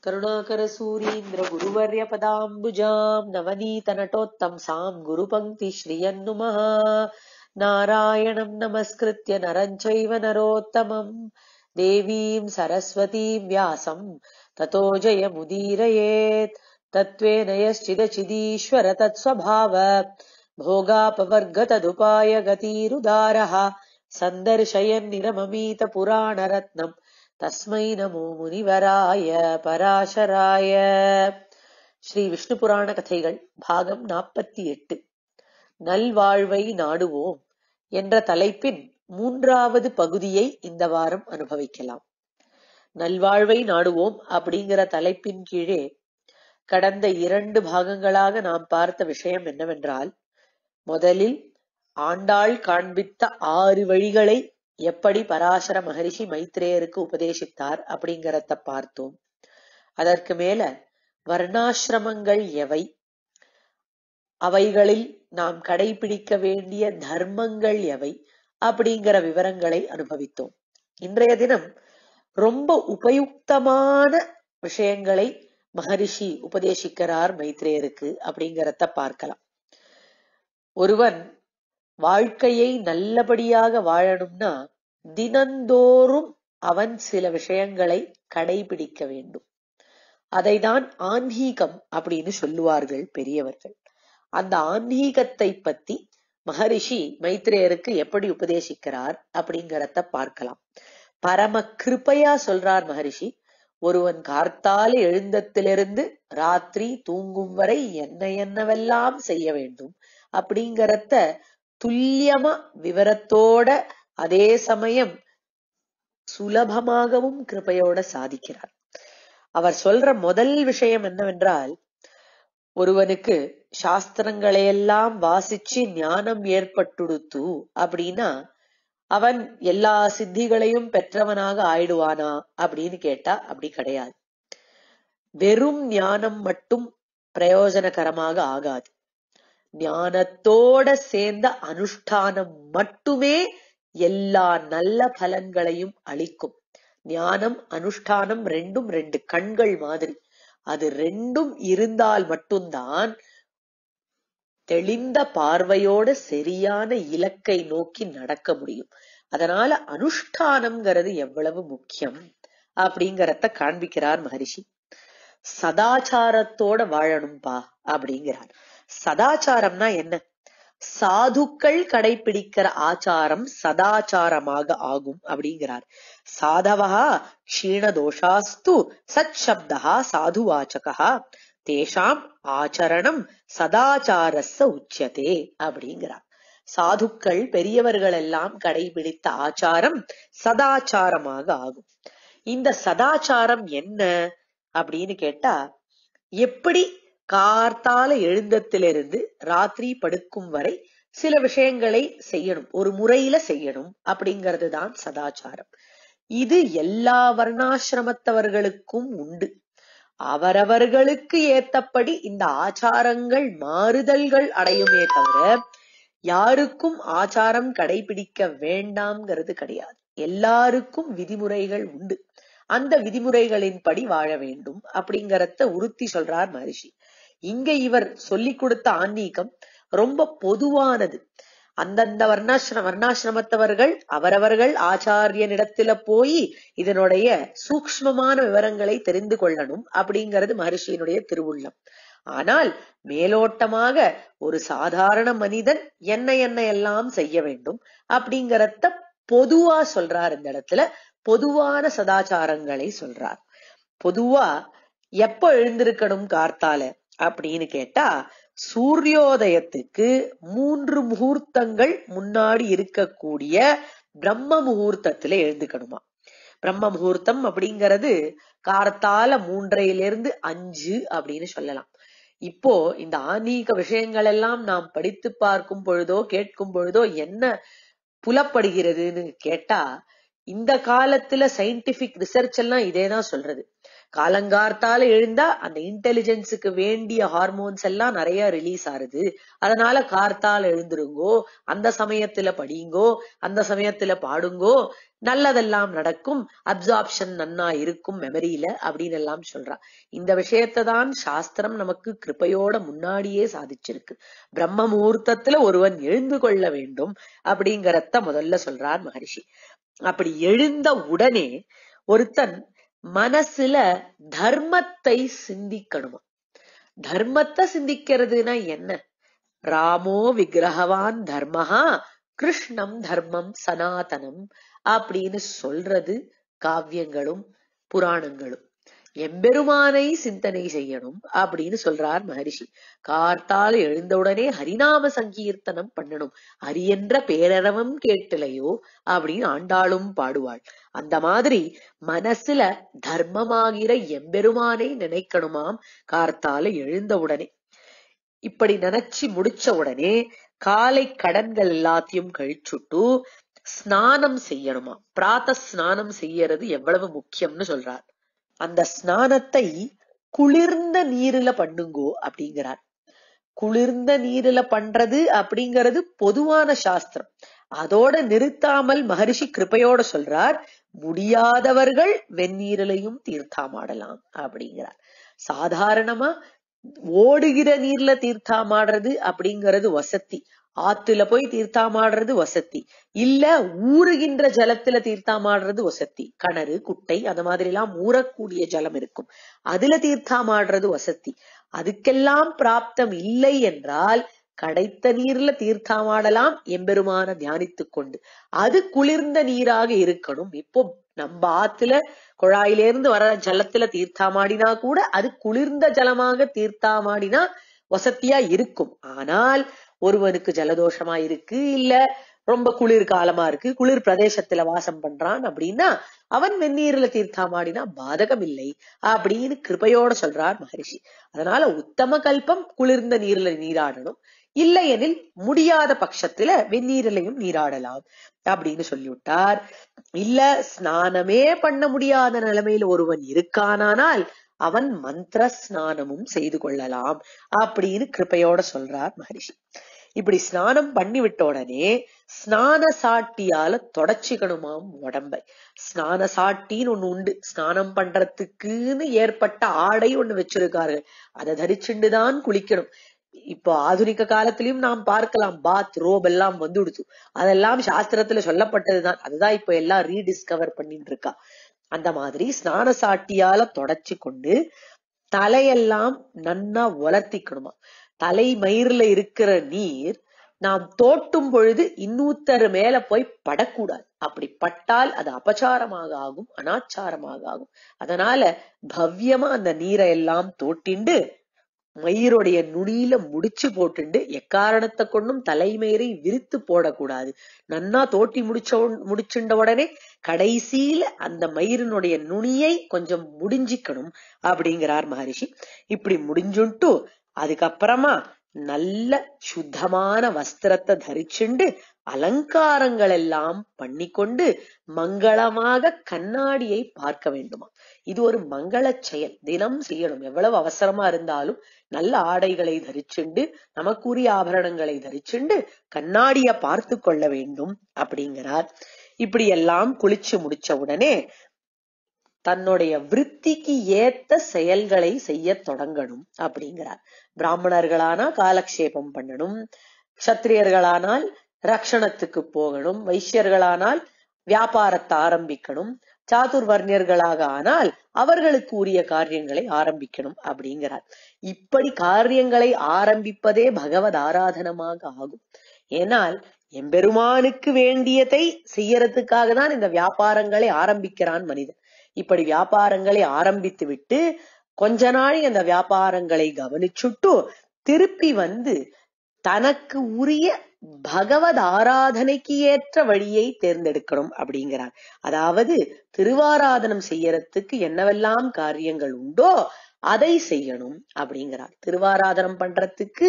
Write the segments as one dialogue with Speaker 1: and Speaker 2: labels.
Speaker 1: करुणाकरसूरीन्द्रगुरुवर्यपदाम्बुजाम् नवनीतनटोत्तंसाम् गुरुपङ्क्तिश्रियम् नुमः नारायणम् नमस्कृत्य नरम् चैव नरोत्तमम् देवीम् सरस्वतीम् व्यासम् ततो जयमुदीरयेत् तत्त्वेन यश्चिदचिदीश्वर तत्स्वभाव भोगापवर्गतदुपाय गतिरुदारः सन्दर्शयन्निरममीतपुराणरत्नम् தஸ்மை நமோ முனிவராய பராசராய ஸ்ரீ விஷ்ணு புராண கதைகள் பாகம் நாற்பத்தி எட்டு நல்வாழ்வை நாடுவோம் என்ற தலைப்பின் மூன்றாவது பகுதியை இந்த வாரம் அனுபவிக்கலாம் நல்வாழ்வை நாடுவோம் அப்படிங்கிற தலைப்பின் கீழே கடந்த இரண்டு பாகங்களாக நாம் பார்த்த விஷயம் என்னவென்றால் முதலில் ஆண்டாள் காண்பித்த ஆறு வழிகளை எப்படி பராசர மகரிஷி மைத்ரேயருக்கு உபதேசித்தார் அப்படிங்கறத பார்த்தோம் அதற்கு மேல வர்ணாசிரமங்கள் எவை அவைகளில் நாம் கடைபிடிக்க வேண்டிய தர்மங்கள் எவை அப்படிங்கிற விவரங்களை அனுபவித்தோம் இன்றைய தினம் ரொம்ப உபயுக்தமான விஷயங்களை மகரிஷி உபதேசிக்கிறார் மைத்ரேயருக்கு அப்படிங்கறத பார்க்கலாம் ஒருவன் வாழ்க்கையை நல்லபடியாக வாழணும்னா தினந்தோறும் அவன் சில விஷயங்களை கடைபிடிக்க வேண்டும் அதைதான் ஆன்மீகம் அப்படின்னு சொல்லுவார்கள் பெரியவர்கள் அந்த ஆன்மீகத்தை பத்தி மகரிஷி மைத்ரேயருக்கு எப்படி உபதேசிக்கிறார் அப்படிங்கறத பார்க்கலாம் பரம கிருப்பையா சொல்றார் மகரிஷி ஒருவன் கார்த்தால எழுந்தத்திலிருந்து ராத்திரி தூங்கும் வரை என்ன என்னவெல்லாம் செய்ய வேண்டும் அப்படிங்கறத துல்லியமா விவரத்தோட அதே சமயம் சுலபமாகவும் கிருபையோட சாதிக்கிறார் அவர் சொல்ற முதல் விஷயம் என்னவென்றால் ஒருவனுக்கு சாஸ்திரங்களையெல்லாம் வாசிச்சு ஞானம் ஏற்பட்டுடுத்து அப்படின்னா அவன் எல்லா சித்திகளையும் பெற்றவனாக ஆயிடுவானா அப்படின்னு கேட்டா அப்படி கிடையாது வெறும் ஞானம் மட்டும் பிரயோஜனகரமாக ஆகாது ஞானத்தோட சேர்ந்த அனுஷ்டானம் மட்டுமே எல்லா நல்ல பலன்களையும் அளிக்கும் ஞானம் அனுஷ்டானம் ரெண்டும் ரெண்டு கண்கள் மாதிரி அது ரெண்டும் இருந்தால் மட்டும்தான் தெளிந்த பார்வையோட சரியான இலக்கை நோக்கி நடக்க முடியும் அதனால அனுஷ்டானம்ங்கிறது எவ்வளவு முக்கியம் அப்படிங்கறத காண்பிக்கிறார் மகரிஷி சதாச்சாரத்தோட வாழணும்பா அப்படிங்கிறார் சதாச்சாரம்னா என்ன சாதுக்கள் கடைபிடிக்கிற ஆச்சாரம் சதாச்சாரமாக ஆகும் அப்படிங்கிறார் சாதவா க்ஷீணதோஷாஸ்து சத் சப்தா சாதுவாச்சகா தேஷாம் ஆச்சரணம் சதாச்சாரஸ உச்சதே அப்படிங்கிறார் சாதுக்கள் பெரியவர்கள் எல்லாம் கடைபிடித்த ஆச்சாரம் சதாச்சாரமாக ஆகும் இந்த சதாச்சாரம் என்ன அப்படின்னு கேட்டா எப்படி கார்த்தால எழுந்தத்திலிருந்து ராத்திரி படுக்கும் வரை சில விஷயங்களை செய்யணும் ஒரு முறையில செய்யணும் அப்படிங்கிறது தான் சதாச்சாரம் இது எல்லா வர்ணாசிரமத்தவர்களுக்கும் உண்டு அவரவர்களுக்கு ஏத்தபடி இந்த ஆச்சாரங்கள் மாறுதல்கள் அடையுமே தவிர யாருக்கும் ஆச்சாரம் கடைபிடிக்க வேண்டாம்ங்கிறது கிடையாது எல்லாருக்கும் விதிமுறைகள் உண்டு அந்த விதிமுறைகளின்படி வாழ வேண்டும் அப்படிங்கறத உறுத்தி சொல்றார் மகரிஷி இங்க இவர் சொல்லி கொடுத்த ஆன்மீகம் ரொம்ப பொதுவானது அந்தந்த வர்ணாசிர வர்ணாசிரமத்தவர்கள் அவரவர்கள் ஆச்சாரியனிடத்துல போய் இதனுடைய சூக்மமான விவரங்களை தெரிந்து கொள்ளணும் அப்படிங்கிறது மகர்ஷியினுடைய திருவுள்ளம் ஆனால் மேலோட்டமாக ஒரு சாதாரண மனிதன் என்ன என்ன எல்லாம் செய்ய வேண்டும் அப்படிங்கறத பொதுவா சொல்றார் இந்த இடத்துல பொதுவான சதாச்சாரங்களை சொல்றார் பொதுவா எப்ப எழுந்திருக்கணும் கார்த்தால அப்படின்னு கேட்டா சூரியோதயத்துக்கு மூன்று முகூர்த்தங்கள் முன்னாடி இருக்கக்கூடிய பிரம்ம முகூர்த்தத்துல எழுந்துக்கணுமா பிரம்ம முகூர்த்தம் அப்படிங்கிறது கார்த்தால மூன்றையிலிருந்து அஞ்சு அப்படின்னு சொல்லலாம் இப்போ இந்த ஆன்மீக விஷயங்கள் எல்லாம் நாம் படித்து பார்க்கும் பொழுதோ கேட்கும் பொழுதோ என்ன புலப்படுகிறதுன்னு கேட்டா இந்த காலத்துல சயின்டிபிக் ரிசர்ச் எல்லாம் இதேதான் சொல்றது காலங்கார்த்தால எழுந்தா அந்த இன்டெலிஜென்ஸுக்கு வேண்டிய ஹார்மோன்ஸ் எல்லாம் நிறைய ரிலீஸ் ஆறுது அதனால கார்த்தால எழுந்துருங்கோ அந்த சமயத்துல படியுங்கோ அந்த சமயத்துல பாடுங்கோ நல்லதெல்லாம் நடக்கும் அப்சார்ப்ஷன் நன்னா இருக்கும் மெமரியில அப்படின்னு எல்லாம் சொல்றா இந்த விஷயத்தை தான் சாஸ்திரம் நமக்கு கிருபையோட முன்னாடியே சாதிச்சிருக்கு பிரம்ம முகூர்த்தத்துல ஒருவன் எழுந்து கொள்ள வேண்டும் அப்படிங்கறத முதல்ல சொல்றார் மகரிஷி அப்படி எழுந்த உடனே ஒருத்தன் மனசுல தர்மத்தை சிந்திக்கணுமா தர்மத்தை சிந்திக்கிறதுனா என்ன ராமோ விக்கிரகவான் தர்மஹா கிருஷ்ணம் தர்மம் சனாதனம் அப்படின்னு சொல்றது காவியங்களும் புராணங்களும் எம்பெருமானை சிந்தனை செய்யணும் அப்படின்னு சொல்றார் மகரிஷி கார்த்தால் எழுந்தவுடனே ஹரிநாம சங்கீர்த்தனம் பண்ணணும் ஹரி என்ற பேரறவம் கேட்டலையோ அப்படின்னு ஆண்டாளும் பாடுவாள் அந்த மாதிரி மனசுல தர்மமாகிற எம்பெருமானை நினைக்கணுமாம் கார்த்தால எழுந்தவுடனே இப்படி நினைச்சு முடிச்ச உடனே காலை கடன்கள் எல்லாத்தையும் கழிச்சுட்டு ஸ்நானம் செய்யணுமா பிராத்த ஸ்நானம் செய்யறது எவ்வளவு முக்கியம்னு சொல்றார் அந்த ஸ்நானத்தை குளிர்ந்த நீரில பண்ணுங்கோ அப்படிங்கிறார் குளிர்ந்த நீரில பண்றது அப்படிங்கிறது பொதுவான சாஸ்திரம் அதோட நிறுத்தாமல் மகரிஷி கிருப்பையோட சொல்றார் முடியாதவர்கள் வெந்நீரிலையும் தீர்த்தாமாடலாம் அப்படிங்கிறார் சாதாரணமா ஓடுகிற நீர்ல தீர்த்தாமாடுறது அப்படிங்கிறது வசத்தி ஆத்துல போய் தீர்த்தாமாடுறது வசத்தி இல்ல ஊறுகின்ற ஜலத்துல தீர்த்தாமாடுறது வசத்தி கிணறு குட்டை அந்த மாதிரி எல்லாம் ஊறக்கூடிய ஜலம் இருக்கும் அதுல தீர்த்தாமாடுறது வசத்தி அதுக்கெல்லாம் பிராப்தம் இல்லை என்றால் கடைத்த நீர்ல தீர்த்தாமாடலாம் எம்பெருமான தியானித்துக் கொண்டு அது குளிர்ந்த நீராக இருக்கணும் இப்போ நம்ம ஆத்துல குழாயிலிருந்து வர ஜலத்துல தீர்த்தாமாடினா கூட அது குளிர்ந்த ஜலமாக தீர்த்தாமாடினா வசதியா இருக்கும் ஆனால் ஒருவனுக்கு ஜலதோஷமா இருக்கு இல்ல ரொம்ப குளிர் காலமா இருக்கு குளிர் பிரதேசத்துல வாசம் பண்றான் அப்படின்னா அவன் வெந்நீர்ல தீர்த்தாமாடினா பாதகம் இல்லை அப்படின்னு கிருபையோட சொல்றார் மகரிஷி அதனால உத்தம கல்பம் குளிர்ந்த நீர்ல நீராடணும் இல்லையெனில் முடியாத பட்சத்துல வெந்நீரிலையும் நீராடலாம் அப்படின்னு சொல்லிவிட்டார் இல்ல ஸ்நானமே பண்ண முடியாத நிலைமையில ஒருவன் இருக்கானானால் அவன் மந்திர ஸ்நானமும் செய்து கொள்ளலாம் அப்படின்னு கிருப்பையோட சொல்றார் மகரிஷி இப்படி ஸ்நானம் பண்ணி விட்ட உடனே ஸ்நான சாட்டியால தொடச்சிக்கணுமாம் உடம்பை ஸ்நான சாட்டின்னு ஒண்ணு உண்டு ஸ்நானம் பண்றதுக்குன்னு ஏற்பட்ட ஆடை ஒண்ணு வச்சிருக்கார்கள் அதை தரிச்சுண்டுதான் குளிக்கணும் இப்போ ஆதுனிக காலத்திலயும் நாம் பார்க்கலாம் பாத் ரோப் எல்லாம் வந்துடுச்சு அதெல்லாம் சாஸ்திரத்துல சொல்லப்பட்டதுதான் அதுதான் இப்ப எல்லாம் ரீடிஸ்கவர் பண்ணிட்டு இருக்கா அந்த மாதிரி ஸ்நான சாட்டியால தொடச்சு கொண்டு தலையெல்லாம் நன்னா உலர்த்திக்கணுமா தலை மயிர்ல இருக்கிற நீர் நாம் தோட்டும் பொழுது இன்னூத்தர் மேல போய் படக்கூடாது அப்படி பட்டால் அது அபச்சாரமாக ஆகும் அனாச்சாரமாக ஆகும் அதனால பவ்யமா அந்த நீரை எல்லாம் தோட்டிண்டு மயிருடைய நுனியில முடிச்சு போட்டுண்டு எக்காரணத்தை கொண்டும் தலைமயிரை விரித்து போடக்கூடாது நன்னா தோட்டி முடிச்ச முடிச்சுண்ட உடனே கடைசியில அந்த மயிரினுடைய நுனியை கொஞ்சம் முடிஞ்சிக்கணும் அப்படிங்கிறார் மகரிஷி இப்படி முடிஞ்சுட்டு அதுக்கப்புறமா நல்ல சுத்தமான வஸ்திரத்தை தரிச்சுண்டு அலங்காரங்கள் எல்லாம் பண்ணிக்கொண்டு மங்களமாக கண்ணாடியை பார்க்க வேண்டுமா இது ஒரு மங்கள செயல் தினம் செய்யணும் எவ்வளவு அவசரமா இருந்தாலும் நல்ல ஆடைகளை தரிச்சுண்டு நமக்குரிய ஆபரணங்களை தரிச்சுண்டு கண்ணாடிய பார்த்து கொள்ள வேண்டும் அப்படிங்கிறார் இப்படி எல்லாம் குளிச்சு முடிச்ச உடனே தன்னுடைய விற்த்திக்கு ஏத்த செயல்களை செய்ய தொடங்கணும் அப்படிங்கிறார் பிராமணர்களானா காலக்ஷேபம் பண்ணணும் சத்திரியர்களானால் ரக்ஷணத்துக்கு போகணும் வைசியர்களானால் வியாபாரத்தை ஆரம்பிக்கணும் சாதுர்வர்ணியர்களாக ஆனால் அவர்களுக்கு உரிய காரியங்களை ஆரம்பிக்கணும் அப்படிங்கிறார் இப்படி காரியங்களை ஆரம்பிப்பதே பகவத் ஆராதனமாக ஆகும் ஏனால் எம்பெருமானுக்கு வேண்டியதை செய்யறதுக்காக தான் இந்த வியாபாரங்களை ஆரம்பிக்கிறான் மனிதன் இப்படி வியாபாரங்களை ஆரம்பித்து விட்டு கொஞ்ச நாள் அந்த வியாபாரங்களை கவனிச்சுட்டு திருப்பி வந்து தனக்கு உரிய பகவத் ஆராதனைக்கு ஏற்ற வழியை தேர்ந்தெடுக்கணும் அப்படிங்கிறார் அதாவது திருவாராதனம் செய்யறதுக்கு என்னவெல்லாம் காரியங்கள் உண்டோ அதை செய்யணும் அப்படிங்கிறார் திருவாராதனம் பண்றதுக்கு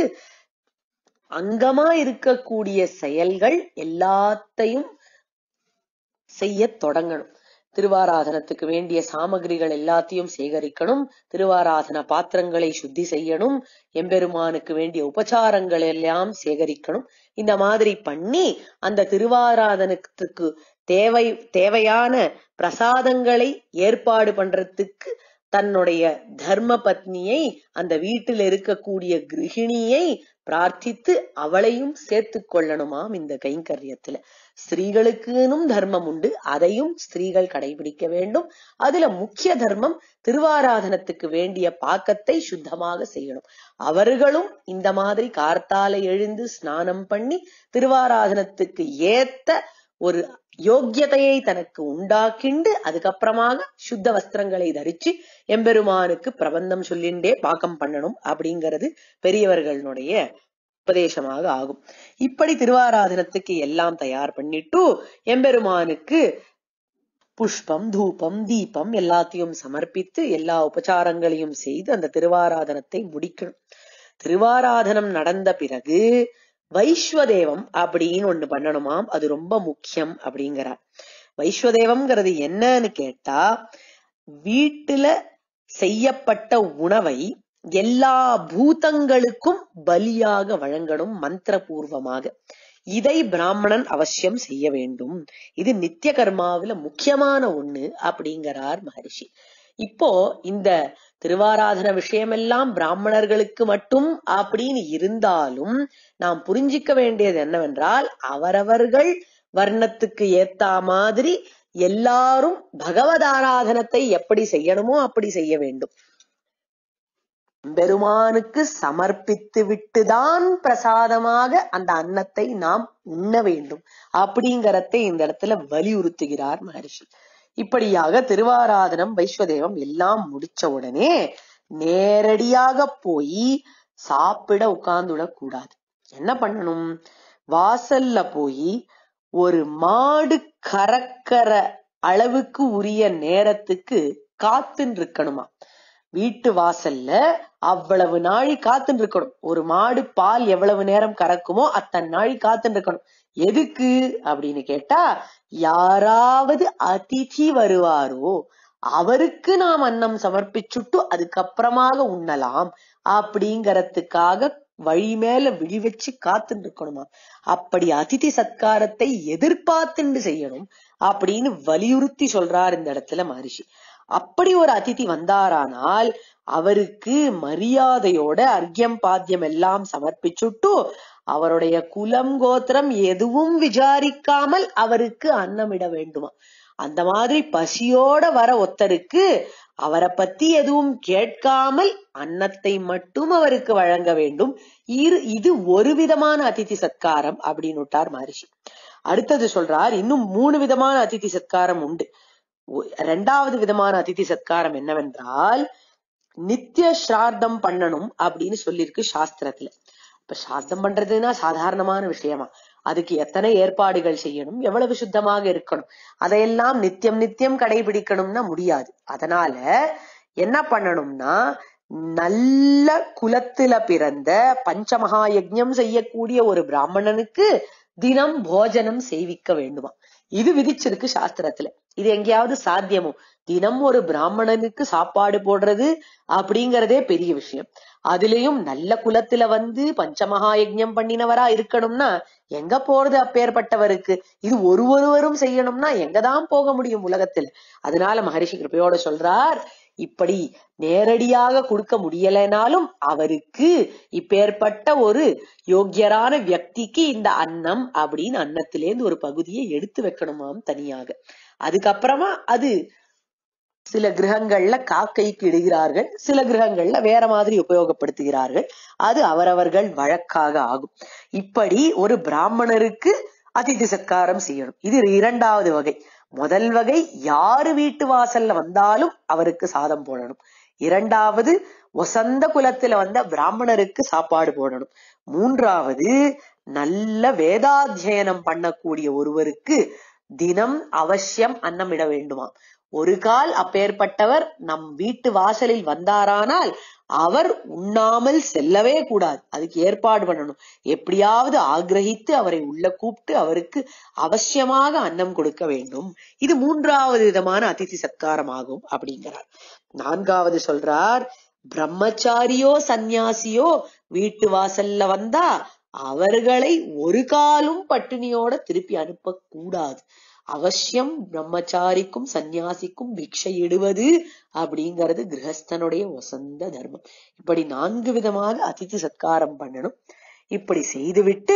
Speaker 1: அங்கமா இருக்கக்கூடிய செயல்கள் எல்லாத்தையும் செய்ய தொடங்கணும் திருவாராதனத்துக்கு வேண்டிய சாமகிரிகள் எல்லாத்தையும் சேகரிக்கணும் திருவாராதன பாத்திரங்களை சுத்தி செய்யணும் எம்பெருமானுக்கு வேண்டிய உபச்சாரங்கள் எல்லாம் சேகரிக்கணும் இந்த மாதிரி பண்ணி அந்த திருவாராதனத்துக்கு தேவை தேவையான பிரசாதங்களை ஏற்பாடு பண்றதுக்கு தன்னுடைய தர்ம பத்னியை அந்த வீட்டில் இருக்கக்கூடிய கிருகிணியை பிரார்த்தித்து அவளையும் சேர்த்து கொள்ளணுமாம் இந்த கைங்கரியத்துல ஸ்திரீகளுக்குனும் தர்மம் உண்டு அதையும் ஸ்திரீகள் கடைபிடிக்க வேண்டும் அதுல முக்கிய தர்மம் திருவாராதனத்துக்கு வேண்டிய பாக்கத்தை சுத்தமாக செய்யணும் அவர்களும் இந்த மாதிரி கார்த்தால எழுந்து ஸ்நானம் பண்ணி திருவாராதனத்துக்கு ஏத்த ஒரு யோக்கியதையை தனக்கு உண்டாக்கிண்டு அதுக்கப்புறமாக சுத்த வஸ்திரங்களை தரிச்சு எம்பெருமானுக்கு பிரபந்தம் சொல்லிண்டே பாக்கம் பண்ணணும் அப்படிங்கிறது பெரியவர்களுடைய உபதேசமாக ஆகும் இப்படி திருவாராதனத்துக்கு எல்லாம் தயார் பண்ணிட்டு எம்பெருமானுக்கு புஷ்பம் தூபம் தீபம் எல்லாத்தையும் சமர்ப்பித்து எல்லா உபச்சாரங்களையும் செய்து அந்த திருவாராதனத்தை முடிக்கணும் திருவாராதனம் நடந்த பிறகு வைஸ்வதேவம் அப்படின்னு ஒண்ணு பண்ணணுமாம் அது ரொம்ப முக்கியம் அப்படிங்கிறார் வைஸ்வதேவம்ங்கிறது என்னன்னு கேட்டா வீட்டுல செய்யப்பட்ட உணவை எல்லா பூதங்களுக்கும் பலியாக வழங்கணும் மந்திரபூர்வமாக இதை பிராமணன் அவசியம் செய்ய வேண்டும் இது நித்திய கர்மாவில முக்கியமான ஒண்ணு அப்படிங்கிறார் மகரிஷி இப்போ இந்த திருவாராதன விஷயமெல்லாம் பிராமணர்களுக்கு மட்டும் அப்படின்னு இருந்தாலும் நாம் புரிஞ்சிக்க வேண்டியது என்னவென்றால் அவரவர்கள் வர்ணத்துக்கு ஏத்தா மாதிரி எல்லாரும் பகவதாராதனத்தை எப்படி செய்யணுமோ அப்படி செய்ய வேண்டும் பெருமானுக்கு சமர்ப்பித்து விட்டுதான் பிரசாதமாக அந்த அன்னத்தை நாம் உண்ண வேண்டும் அப்படிங்கறதை இந்த இடத்துல வலியுறுத்துகிறார் மகரிஷி இப்படியாக திருவாராதனம் வைஸ்வதேவம் எல்லாம் முடிச்ச உடனே நேரடியாக போய் சாப்பிட உட்கார்ந்துடக் கூடாது என்ன பண்ணணும் வாசல்ல போய் ஒரு மாடு கறக்கிற அளவுக்கு உரிய நேரத்துக்கு காத்துன்னு இருக்கணுமா வீட்டு வாசல்ல அவ்வளவு நாழி காத்துன்னு இருக்கணும் ஒரு மாடு பால் எவ்வளவு நேரம் கறக்குமோ அத்தனை நாழி காத்துன்னு இருக்கணும் எதுக்கு அப்படின்னு கேட்டா யாராவது அதிதி வருவாரோ அவருக்கு நாம் அன்னம் சமர்ப்பிச்சுட்டு அதுக்கப்புறமாக உண்ணலாம் அப்படிங்கறதுக்காக வழி மேல விழி வச்சு காத்துட்டு இருக்கணுமா அப்படி அதிதி சத்காரத்தை எதிர்பார்த்துண்டு செய்யணும் அப்படின்னு வலியுறுத்தி சொல்றார் இந்த இடத்துல மகரிஷி அப்படி ஒரு அதிதி வந்தாரானால் அவருக்கு மரியாதையோட அர்க்கியம் பாத்தியம் எல்லாம் சமர்ப்பிச்சுட்டு அவருடைய குலம் கோத்திரம் எதுவும் விசாரிக்காமல் அவருக்கு அன்னமிட வேண்டுமா அந்த மாதிரி பசியோட வர ஒத்தருக்கு அவரை பத்தி எதுவும் கேட்காமல் அன்னத்தை மட்டும் அவருக்கு வழங்க வேண்டும் இரு இது ஒரு விதமான அதிதி சத்காரம் அப்படின்னு விட்டார் மகரிஷி அடுத்தது சொல்றார் இன்னும் மூணு விதமான அதிதி சத்காரம் உண்டு ரெண்டாவது விதமான அதிதி சத்காரம் என்னவென்றால் நித்திய ஸ்ரார்த்தம் பண்ணணும் அப்படின்னு சொல்லியிருக்கு சாஸ்திரத்துல இப்ப சார்த்தம் பண்றதுன்னா சாதாரணமான விஷயமா அதுக்கு எத்தனை ஏற்பாடுகள் செய்யணும் எவ்வளவு சுத்தமாக இருக்கணும் அதையெல்லாம் நித்தியம் நித்தியம் கடைபிடிக்கணும்னா முடியாது அதனால என்ன பண்ணணும்னா நல்ல குலத்துல பிறந்த பஞ்சமகா யஜ்ஞம் செய்யக்கூடிய ஒரு பிராமணனுக்கு தினம் போஜனம் செய்விக்க வேண்டுமா இது விதிச்சிருக்கு சாஸ்திரத்துல இது எங்கேயாவது சாத்தியமோ தினம் ஒரு பிராமணனுக்கு சாப்பாடு போடுறது அப்படிங்கறதே பெரிய விஷயம் அதுலயும் நல்ல குலத்துல வந்து பஞ்சமகா யஜ்ஞம் பண்ணினவரா இருக்கணும்னா எங்க போறது அப்பேற்பட்டவருக்கு இது ஒரு ஒருவரும் செய்யணும்னா எங்கதான் போக முடியும் உலகத்துல அதனால மகரிஷி கிருப்பையோட சொல்றார் இப்படி நேரடியாக கொடுக்க முடியலைனாலும் அவருக்கு இப்பேற்பட்ட ஒரு யோக்கியரான வியக்திக்கு இந்த அன்னம் அப்படின்னு அன்னத்திலேருந்து ஒரு பகுதியை எடுத்து வைக்கணுமாம் தனியாக அதுக்கப்புறமா அது சில கிரகங்கள்ல காக்கைக்கு இடுகிறார்கள் சில கிரகங்கள்ல வேற மாதிரி உபயோகப்படுத்துகிறார்கள் அது அவரவர்கள் வழக்காக ஆகும் இப்படி ஒரு பிராமணருக்கு அதிதி சத்காரம் செய்யணும் இது இரண்டாவது வகை முதல் வகை யாரு வீட்டு வாசல்ல வந்தாலும் அவருக்கு சாதம் போடணும் இரண்டாவது வசந்த குலத்துல வந்த பிராமணருக்கு சாப்பாடு போடணும் மூன்றாவது நல்ல வேதாத்தியனம் பண்ணக்கூடிய ஒருவருக்கு தினம் அவசியம் அன்னமிட வேண்டுமா ஒரு கால் அப்பேற்பட்டவர் நம் வீட்டு வாசலில் வந்தாரானால் அவர் உண்ணாமல் செல்லவே கூடாது அதுக்கு ஏற்பாடு பண்ணணும் எப்படியாவது ஆக்ரஹித்து அவரை உள்ள கூப்பிட்டு அவருக்கு அவசியமாக அன்னம் கொடுக்க வேண்டும் இது மூன்றாவது விதமான அதிதி சத்காரம் ஆகும் அப்படிங்கிறார் நான்காவது சொல்றார் பிரம்மச்சாரியோ சந்நியாசியோ வீட்டு வாசல்ல வந்தா அவர்களை ஒரு காலும் பட்டினியோட திருப்பி அனுப்ப கூடாது அவசியம் பிரம்மச்சாரிக்கும் சந்நியாசிக்கும் பிக்ஷை இடுவது அப்படிங்கிறது கிரகஸ்தனுடைய வசந்த தர்மம் இப்படி நான்கு விதமாக அதிதி சத்காரம் பண்ணணும் இப்படி செய்துவிட்டு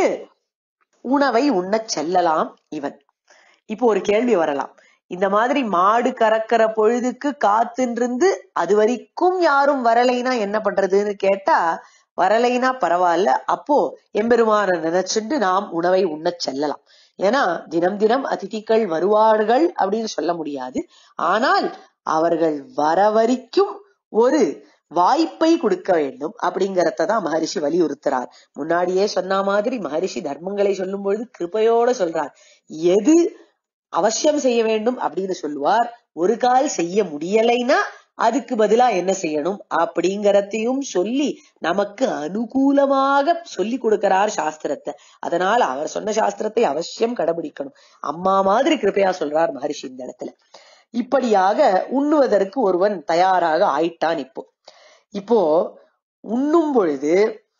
Speaker 1: உணவை உண்ணச் செல்லலாம் இவன் இப்போ ஒரு கேள்வி வரலாம் இந்த மாதிரி மாடு கறக்கிற பொழுதுக்கு காத்துன்றிருந்து அது வரைக்கும் யாரும் வரலைன்னா என்ன பண்றதுன்னு கேட்டா வரலைன்னா பரவாயில்ல அப்போ எம்பெருமான நினைச்சுட்டு நாம் உணவை உண்ணச் செல்லலாம் ஏன்னா தினம் தினம் அதிதிகள் வருவார்கள் அப்படின்னு சொல்ல முடியாது ஆனால் அவர்கள் வர வரைக்கும் ஒரு வாய்ப்பை கொடுக்க வேண்டும் அப்படிங்கறத தான் மகரிஷி வலியுறுத்துறார் முன்னாடியே சொன்ன மாதிரி மகரிஷி தர்மங்களை சொல்லும் பொழுது கிருபையோட சொல்றார் எது அவசியம் செய்ய வேண்டும் அப்படின்னு சொல்லுவார் ஒரு கால் செய்ய முடியலைன்னா அதுக்கு பதிலா என்ன செய்யணும் அப்படிங்கறதையும் சொல்லி நமக்கு அனுகூலமாக சொல்லி கொடுக்கிறார் சாஸ்திரத்தை அதனால அவர் சொன்ன சாஸ்திரத்தை அவசியம் கடைபிடிக்கணும் அம்மா மாதிரி கிருப்பையா சொல்றார் மகரிஷி இந்த இடத்துல இப்படியாக உண்ணுவதற்கு ஒருவன் தயாராக ஆயிட்டான் இப்போ இப்போ உண்ணும் பொழுது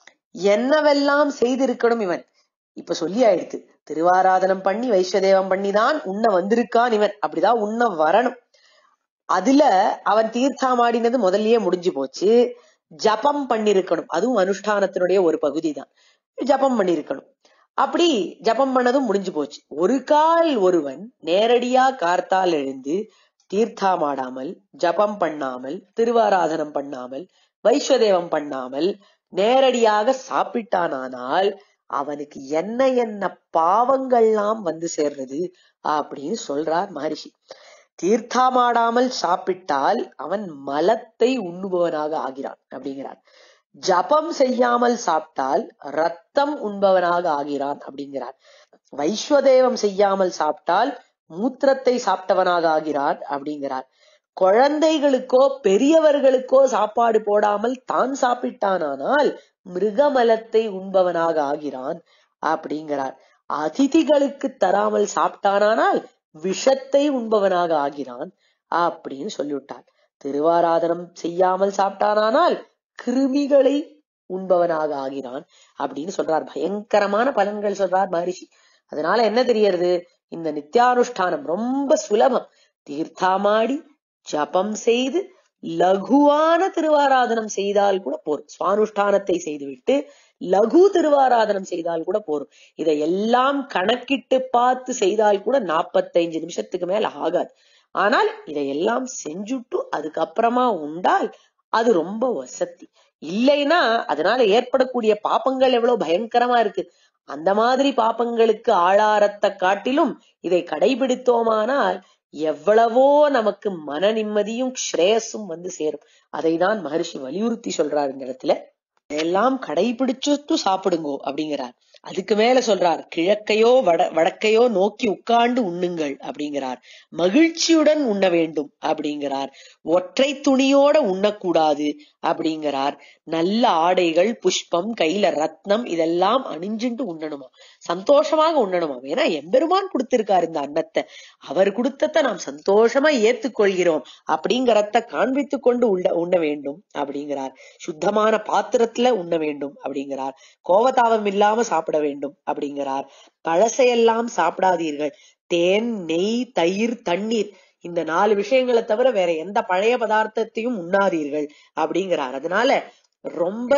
Speaker 1: என்னவெல்லாம் செய்திருக்கணும் இவன் இப்ப சொல்லி ஆயிடுத்து திருவாராதனம் பண்ணி வைஸ்வதேவம் பண்ணிதான் உண்ண வந்திருக்கான் இவன் அப்படிதான் உண்ண வரணும் அதுல அவன் தீர்த்தாமாடினது முதல்லயே முடிஞ்சு போச்சு ஜபம் பண்ணிருக்கணும் அதுவும் அனுஷ்டானத்தினுடைய ஒரு பகுதி தான் ஜபம் பண்ணிருக்கணும் அப்படி ஜபம் பண்ணதும் முடிஞ்சு போச்சு ஒரு கால் ஒருவன் நேரடியா கார்த்தால் எழுந்து தீர்த்தாமாடாமல் ஜபம் பண்ணாமல் திருவாராதனம் பண்ணாமல் வைஸ்வதேவம் பண்ணாமல் நேரடியாக சாப்பிட்டானானால் அவனுக்கு என்ன என்ன பாவங்கள்லாம் வந்து சேர்றது அப்படின்னு சொல்றார் மகரிஷி தீர்த்தாமாடாமல் சாப்பிட்டால் அவன் மலத்தை உண்ணுபவனாக ஆகிறான் அப்படிங்கிறார் ஜபம் செய்யாமல் சாப்பிட்டால் ரத்தம் உண்பவனாக ஆகிறான் அப்படிங்கிறார் வைஸ்வதேவம் செய்யாமல் சாப்பிட்டால் மூத்திரத்தை சாப்பிட்டவனாக ஆகிறான் அப்படிங்கிறார் குழந்தைகளுக்கோ பெரியவர்களுக்கோ சாப்பாடு போடாமல் தான் சாப்பிட்டானால் மிருகமலத்தை உண்பவனாக ஆகிறான் அப்படிங்கிறார் அதிதிகளுக்கு தராமல் சாப்பிட்டானால் விஷத்தை உண்பவனாக ஆகிறான் அப்படின்னு சொல்லிவிட்டார் திருவாராதனம் செய்யாமல் சாப்பிட்டானால் கிருமிகளை உண்பவனாக ஆகிறான் அப்படின்னு சொல்றார் பயங்கரமான பலன்கள் சொல்றார் மகரிஷி அதனால என்ன தெரியறது இந்த நித்தியானுஷ்டானம் ரொம்ப சுலபம் தீர்த்தாமாடி ஜபம் செய்து லகுவான திருவாராதனம் செய்தால் கூட போரும் சுவானுஷ்டானத்தை செய்துவிட்டு லகு திருவாராதனம் செய்தால் கூட போரும் இதை எல்லாம் கணக்கிட்டு பார்த்து செய்தால் கூட நாப்பத்தைந்து நிமிஷத்துக்கு மேல ஆகாது ஆனால் இதையெல்லாம் செஞ்சுட்டு அதுக்கப்புறமா உண்டால் அது ரொம்ப வசதி இல்லைன்னா அதனால ஏற்படக்கூடிய பாப்பங்கள் எவ்வளவு பயங்கரமா இருக்கு அந்த மாதிரி பாப்பங்களுக்கு ஆளாரத்தை காட்டிலும் இதை கடைபிடித்தோமானால் எவ்வளவோ நமக்கு மன நிம்மதியும் ஸ்ரேயஸும் வந்து சேரும் அதை தான் மகர்ஷி வலியுறுத்தி சொல்றார் இந்த இடத்துல எல்லாம் கடைபிடிச்சுட்டு சாப்பிடுங்கோ அப்படிங்கிறார் அதுக்கு மேல சொல்றார் கிழக்கையோ வட வடக்கையோ நோக்கி உட்கார்ந்து உண்ணுங்கள் அப்படிங்கிறார் மகிழ்ச்சியுடன் உண்ண வேண்டும் அப்படிங்கிறார் ஒற்றை துணியோட உண்ணக்கூடாது அப்படிங்கிறார் நல்ல ஆடைகள் புஷ்பம் கையில ரத்னம் இதெல்லாம் அணிஞ்சுட்டு உண்ணணுமா சந்தோஷமாக உண்ணணுமா ஏன்னா எம்பெருமான் கொடுத்திருக்காரு இந்த அன்னத்தை அவர் கொடுத்தத நாம் சந்தோஷமா ஏத்துக்கொள்கிறோம் அப்படிங்கறத காண்பித்து கொண்டு உள்ள உண்ண வேண்டும் அப்படிங்கிறார் சுத்தமான பாத்திரத்துல உண்ண வேண்டும் அப்படிங்கிறார் கோவதாபம் இல்லாம சாப்பிட வேண்டும் அப்படிங்கிறார் பழசையெல்லாம் சாப்பிடாதீர்கள் தேன் நெய் தயிர் தண்ணீர் இந்த நாலு விஷயங்களை தவிர வேற எந்த பழைய பதார்த்தத்தையும் உண்ணாதீர்கள் அப்படிங்கிறார் அதனால ரொம்ப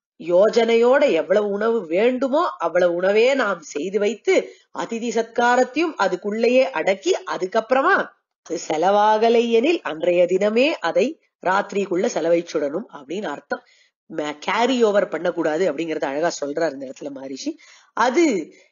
Speaker 1: யோஜனையோட எவ்வளவு உணவு வேண்டுமோ அவ்வளவு உணவே நாம் செய்து வைத்து அதிதி சத்காரத்தையும் அதுக்குள்ளேயே அடக்கி அதுக்கப்புறமா அது செலவாகலை எனில் அன்றைய தினமே அதை ராத்திரிக்குள்ள செலவைச்சுடணும் அப்படின்னு அர்த்தம் கேரி ஓவர் பண்ணக்கூடாது அப்படிங்கறத அழகா சொல்றாரு இந்த இடத்துல மகரிஷி அது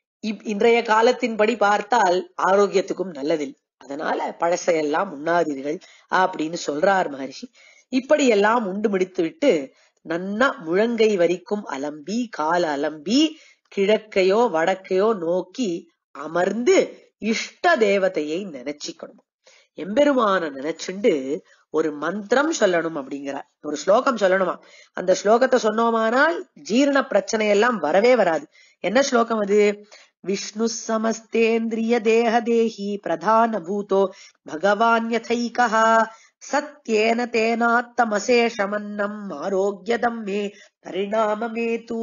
Speaker 1: இன்றைய காலத்தின்படி பார்த்தால் ஆரோக்கியத்துக்கும் நல்லதில்லை அதனால பழசையெல்லாம் உண்ணாதீர்கள் அப்படின்னு சொல்றார் மகரிஷி இப்படி எல்லாம் உண்டு முடித்து விட்டு நன்னா முழங்கை வரிக்கும் அலம்பி கால அலம்பி கிழக்கையோ வடக்கையோ நோக்கி அமர்ந்து இஷ்ட தேவதையை நினைச்சுக்கணும் எம்பெருமான நினைச்சுண்டு ஒரு மந்திரம் சொல்லணும் அப்படிங்கிறார் ஒரு ஸ்லோகம் சொல்லணுமா அந்த ஸ்லோகத்தை சொன்னோமானால் ஜீரண பிரச்சனை எல்லாம் வரவே வராது என்ன ஸ்லோகம் அது விஷ்ணு சமஸ்தேந்திரிய தேக தேஹி பிரதான பூதோ பகவான் யதைகா சத்யேன தேனாத்தமசேஷமன்னம் ஆரோக்கியதம் மே பரிணாமமே தூ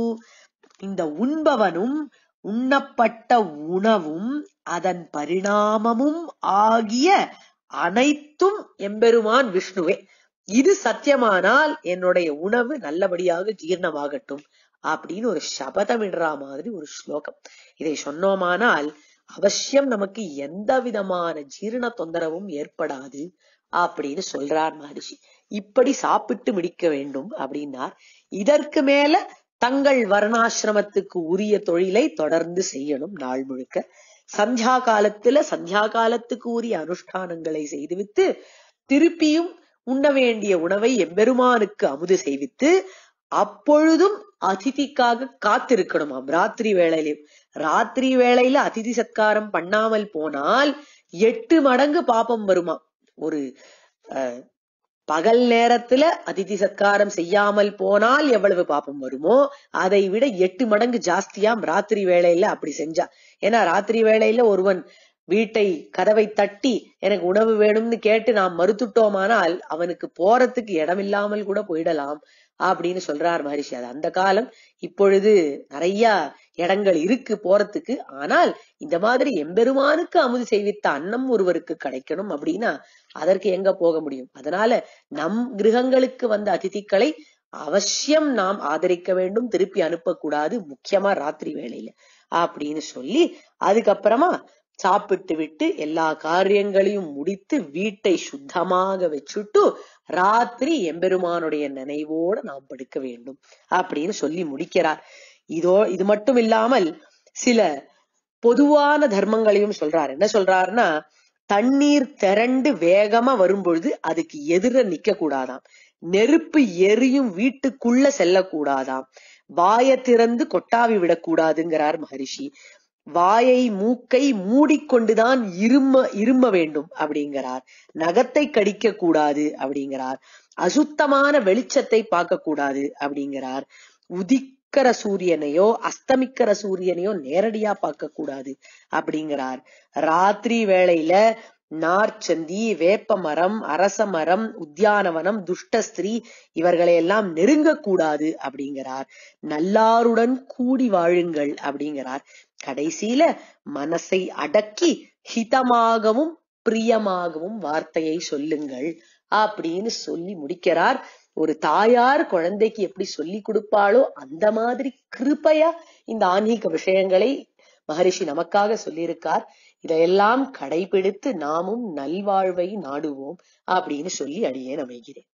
Speaker 1: இந்த உண்பவனும் உண்ணப்பட்ட உணவும் அதன் பரிணாமமும் ஆகிய அனைத்தும் எம்பெருமான் விஷ்ணுவே இது சத்தியமானால் என்னுடைய உணவு நல்லபடியாக ஜீரணமாகட்டும் அப்படின்னு ஒரு சபதமிடுற மாதிரி ஒரு ஸ்லோகம் இதை சொன்னோமானால் அவசியம் நமக்கு எந்த விதமான ஜீரண தொந்தரவும் ஏற்படாது அப்படின்னு சொல்றார் மகரிஷி இப்படி சாப்பிட்டு முடிக்க வேண்டும் அப்படின்னார் இதற்கு மேல தங்கள் வர்ணாசிரமத்துக்கு உரிய தொழிலை தொடர்ந்து செய்யணும் நாள் முழுக்க சந்தியா காலத்துல சந்தியா காலத்துக்கு உரிய அனுஷ்டானங்களை செய்துவிட்டு திருப்பியும் உண்ண வேண்டிய உணவை எம்பெருமானுக்கு அமுது செய்வித்து அப்பொழுதும் அதிதிக்காக காத்திருக்கணுமாம் ராத்திரி வேளையிலும் ராத்திரி வேளையில அதிதி சத்காரம் பண்ணாமல் போனால் எட்டு மடங்கு பாப்பம் வருமா ஒரு அஹ், பகல் நேரத்துல அதிதி சத்காரம் செய்யாமல் போனால் எவ்வளவு பாப்பம் வருமோ அதை விட எட்டு மடங்கு ஜாஸ்தியாம் ராத்திரி வேளையில அப்படி செஞ்சா ஏன்னா ராத்திரி வேளையில ஒருவன் வீட்டை கதவை தட்டி எனக்கு உணவு வேணும்னு கேட்டு நாம் மறுத்துட்டோமானால் அவனுக்கு போறதுக்கு இடமில்லாமல் கூட போயிடலாம் அப்படின்னு சொல்றார் மகரிஷி அது அந்த காலம் இப்பொழுது நிறைய இடங்கள் இருக்கு போறதுக்கு ஆனால் இந்த மாதிரி எம்பெருமானுக்கு அமுது செய்வித்த அன்னம் ஒருவருக்கு கிடைக்கணும் அப்படின்னா அதற்கு எங்க போக முடியும் அதனால நம் கிரகங்களுக்கு வந்த அதிதிக்களை அவசியம் நாம் ஆதரிக்க வேண்டும் திருப்பி அனுப்பக்கூடாது முக்கியமா ராத்திரி வேளையில அப்படின்னு சொல்லி அதுக்கப்புறமா சாப்பிட்டு விட்டு எல்லா காரியங்களையும் முடித்து வீட்டை சுத்தமாக வச்சுட்டு ராத்திரி எம்பெருமானுடைய நினைவோட நாம் படுக்க வேண்டும் அப்படின்னு சொல்லி முடிக்கிறார் இதோ இது மட்டும் இல்லாமல் சில பொதுவான தர்மங்களையும் சொல்றார் என்ன சொல்றாருன்னா தண்ணீர் திரண்டு வேகமா வரும்பொழுது அதுக்கு எதிர நிக்க கூடாதாம் நெருப்பு எரியும் வீட்டுக்குள்ள செல்லக்கூடாதாம் வாயை திறந்து கொட்டாவி விடக்கூடாதுங்கிறார் மகரிஷி வாயை மூக்கை மூடிக்கொண்டுதான் இரும இரும வேண்டும் அப்படிங்கிறார் நகத்தை கடிக்க கூடாது அப்படிங்கிறார் அசுத்தமான வெளிச்சத்தை பார்க்க கூடாது அப்படிங்கிறார் உதிக்கிற சூரியனையோ அஸ்தமிக்கிற சூரியனையோ நேரடியா பார்க்க கூடாது அப்படிங்கிறார் ராத்திரி வேளையில நார்ச்சந்தி வேப்ப மரம் அரச மரம் உத்தியானவனம் துஷ்டஸ்திரீ இவர்களை எல்லாம் நெருங்கக்கூடாது அப்படிங்கிறார் நல்லாருடன் கூடி வாழுங்கள் அப்படிங்கிறார் கடைசியில மனசை அடக்கி ஹிதமாகவும் பிரியமாகவும் வார்த்தையை சொல்லுங்கள் அப்படின்னு சொல்லி முடிக்கிறார் ஒரு தாயார் குழந்தைக்கு எப்படி சொல்லி கொடுப்பாளோ அந்த மாதிரி கிருபையா இந்த ஆன்மீக விஷயங்களை மகரிஷி நமக்காக சொல்லியிருக்கார் இதையெல்லாம் கடைபிடித்து நாமும் நல்வாழ்வை நாடுவோம் அப்படின்னு சொல்லி அடியேன் அமைகிறேன்